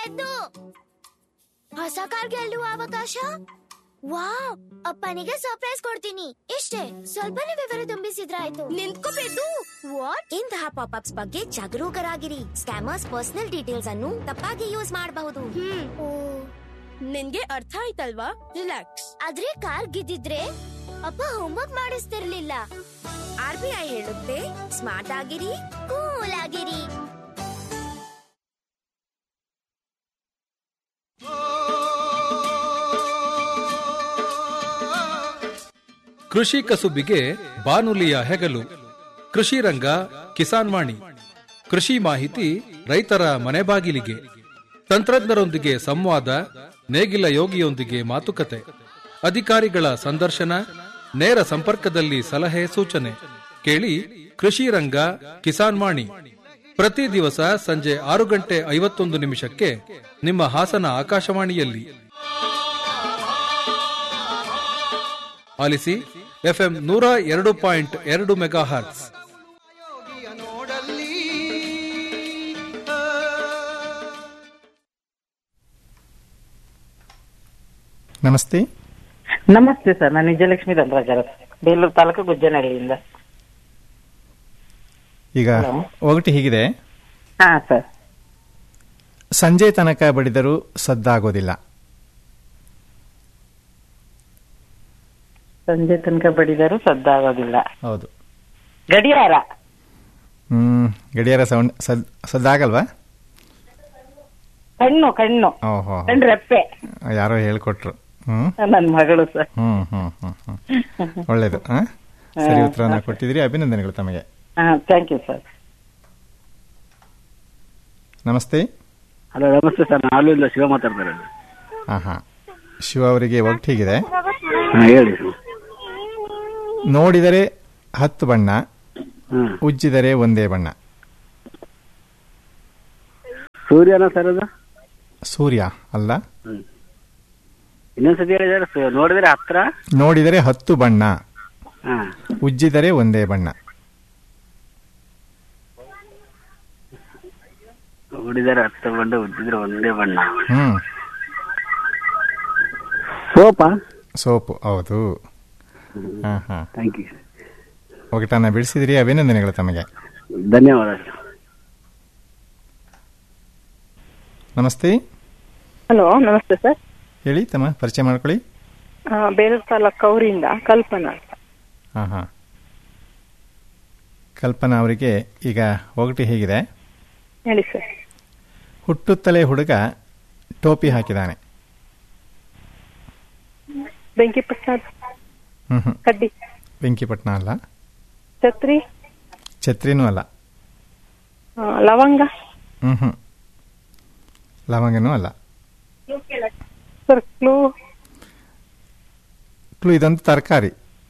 ಪೆದ್ದು ಹೊಸ ಕಾರ್ ಗೆಲ್ಲುವ ಅವಕಾಶ ವಾವ್ ಅಪ್ಪನಿಗೆ ಸರ್ಪ್ರೈಸ್ ಕೊಡ್ತೀನಿ ಇಷ್ಟೇ ಸ್ವಲ್ಪನೇ ವಿವರ ತುಂಬಿಸಿದ್ರಾಯ್ತು ನಿಂತ್ಕೋ ಪೆದ್ದು ವಾಟ್ ಇಂತಹ ಪಾಪ್ಅಪ್ಸ್ ಬಗ್ಗೆ ಜಾಗರೂಕರಾಗಿರಿ ಸ್ಕ್ಯಾಮರ್ಸ್ ಪರ್ಸನಲ್ ಡೀಟೇಲ್ಸ್ ಅನ್ನು ತಪ್ಪಾಗಿ ಯೂಸ್ ಮಾಡಬಹುದು ಹ್ಮ್ ಓ ನಿನ್ಗೆ ಅರ್ಥ ಆಯ್ತಲ್ವಾ ರಿಲ್ಯಾಕ್ಸ್ ಆದ್ರೆ ಕಾರ್ ಗಿದ್ದಿದ್ರೆ ಅಪ್ಪ ಹೋಮ್ವರ್ಕ್ ಮಾಡಿಸ್ತಿರ್ಲಿಲ್ಲ ಆರ್ ಬಿ ಐ ಹೇಳುತ್ತೆ ಸ್ಮಾರ್ಟ್ ಆಗಿರಿ ಕೂಲ್ ಆಗಿರಿ ಕೃಷಿ ಕಸುಬಿಗೆ ಬಾನುಲಿಯ ಹೆಗಲು ಕೃಷಿ ರಂಗ ಕಿಸಾನ್ ವಾಣಿ ಕೃಷಿ ಮಾಹಿತಿ ರೈತರ ಮನೆ ಬಾಗಿಲಿಗೆ ತಂತ್ರಜ್ಞರೊಂದಿಗೆ ಸಂವಾದ ನೇಗಿಲ ಯೋಗಿಯೊಂದಿಗೆ ಮಾತುಕತೆ ಅಧಿಕಾರಿಗಳ ಸಂದರ್ಶನ ನೇರ ಸಂಪರ್ಕದಲ್ಲಿ ಸಲಹೆ ಸೂಚನೆ ಕೇಳಿ ಕೃಷಿ ರಂಗ ಕಿಸಾನ್ ವಾಣಿ ಪ್ರತಿ ದಿವಸ ಸಂಜೆ ಆರು ಗಂಟೆ ಐವತ್ತೊಂದು ನಿಮಿಷಕ್ಕೆ ನಿಮ್ಮ ಹಾಸನ ಆಕಾಶವಾಣಿಯಲ್ಲಿ ಆಲಿಸಿ ಎಫ್ಎಂ ನೂರ ಎರಡು ಪಾಯಿಂಟ್ ಎರಡು ಮೆಗಾ ಹರ್ಟ್ಸ್ ಯೋಗಿಯ ನೋಡಲ್ಲಿ ನಮಸ್ತೆ ನಮಸ್ತೆ ಸರ್ ನಾನು ವಿಜಯಲಕ್ಷ್ಮಿ ದಂಡರಾಜರ ಬೇಲೂರು ತಾಲೂಕು ಗುಜ್ಜನಹಳ್ಳಿಯಿಂದ ಈಗ ಒಗಟು ಹೀಗಿದೆ ಹಾ ಸರ್ ಸಂಜೆ ತನಕ ಬಡಿದರೂ ಸದ್ದಾಗೋದಿಲ್ಲ ಸಂಜೆ ತನಕ ಬಡಿದರೂ ಸದ್ದಾಗೋದಿಲ್ಲ ಹೌದು ಗಡಿಯಾರ ಹ್ಮ್ ಗಡಿಯಾರ ಸೌಂಡ್ ಸದ್ ಸದ್ದಾಗಲ್ವಾ ಕಣ್ಣು ಕಣ್ಣು ಓಹೋ ಕಣ್ಣು ರೆಪ್ಪೆ ಯಾರೋ ಹೇಳ್ಕೊಟ್ರು ಹ್ಮ್ ನನ್ನ ಮಗಳು ಸರ್ ಹ್ಮ್ ಹ್ಮ್ ಹ್ಮ್ ಹ್ಮ್ ಒಳ್ಳೇದು ಆ? ಸರಿ ಉತ್ತರವನ್ನ ಕೊಟ್ಟಿದ್ದೀರಿ ಅಭಿನಂದನೆಗಳು ತಮಗೆ ಹಾ ಥ್ಯಾಂಕ್ ಯು ಸರ್ ನಮಸ್ತೆ ಹಲೋ ನಮಸ್ತೆ ಸರ್ ನಾನು ಹಾಲೂರಿಂದ ಶಿವ ಮಾತಾಡ್ತಾರೆ ಹಾ ಹಾ ಶಿವ ಅವರಿಗೆ ಒಗಟು ಹೀಗಿದೆ ಹಾ ಹೇಳಿ ನೋಡಿದರೆ ಹತ್ತು ಬಣ್ಣ ಹ್ಮ್ ಉಜ್ಜಿದರೆ ಒಂದೇ ಬಣ್ಣ ಸೂರ್ಯನ ಸರ್ ಅದು ಸೂರ್ಯ ಅಲ್ಲ ಇನ್ನೊಂದ್ಸತಿ ಹೇಳಿದಾರೆ ಸು- ನೋಡಿದ್ರೆ ಹತ್ರ ನೋಡಿದರೆ ಹತ್ತು ಬಣ್ಣ ಹಾ ಉಜ್ಜಿದರೆ ಒಂದೇ ಬಣ್ಣ ನೋಡಿದರೆ ಹತ್ತು ಬಣ್ಣ ಉಜ್ಜಿದ್ರೆ ಒಂದೇ ಬಣ್ಣ ಹ್ಮ್ ಸೋಪಾ ಸೋಪು ಹೌದು ಹಾ ಹಾ ಥ್ಯಾಂಕ್ ಯು ಒಗಟನ್ನ ಬಿಡಿಸಿದಿರಿ ಅಭಿನಂದನೆಗಳು ತಮಗೆ ಧನ್ಯವಾದ ಸರ್ ನಮಸ್ತೆ ಹಲೋ ನಮಸ್ತೆ ಸರ್ ಹೇಳಿ ತಮ್ಮ ಪರಿಚಯ ಮಾಡ್ಕೊಳ್ಳಿ ಆ, ಬೇಲೂರು ತಾಲೂಕು ಅವರಿಂದ ಕಲ್ಪನಾ ಹಾ ಹಾ ಕಲ್ಪನಾ ಅವರಿಗೆ ಈಗ ಒಗಟು ಹೇಗಿದೆ ಹೇಳಿ ಸರ್ ಹುಟ್ಟುತ್ತಲೇ ಹುಡುಗ ಟೋಪಿ ಹಾಕಿದಾನೆ ಬೆಂಕಿ ಪಟ್ಟ ಹ್ಮ್ ಹ್ಮ್ ಕಡ್ಡಿ ಬೆಂಕಿಪಟ್ನ ಅಲ್ಲ ಛತ್ರಿ ಛತ್ರಿನೂ ಅಲ್ಲ ಆ, ಲವಂಗ ಹ್ಮ್ ಹ್ಮ್ ಲವಂಗನೂ ಅಲ್ಲ ಸರ್ ಕ್ಲೂ ಕ್ಲೂ ಇದೊಂದು ತರಕಾರಿ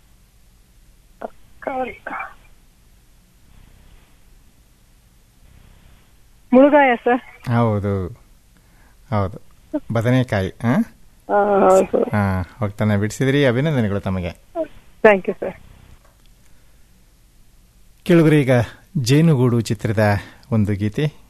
ಮುಳುಗಾಯ ಸರ್ ಹೌದು ಹೌದು ಬದನೆಕಾಯಿ ಹಾ ಆ, ಹೌದು ಹಾ ಹೋಗ್ತಾನೆ ಬಿಡಿಸಿದ್ರಿ ಅಭಿನಂದನೆಗಳು ತಮಗೆ ಥ್ಯಾಂಕ್ ಯು ಸರ್ ಕೇಳುಗರೆ ಈಗ ಜೇನುಗೂಡು ಚಿತ್ರದ ಒಂದು ಗೀತೆ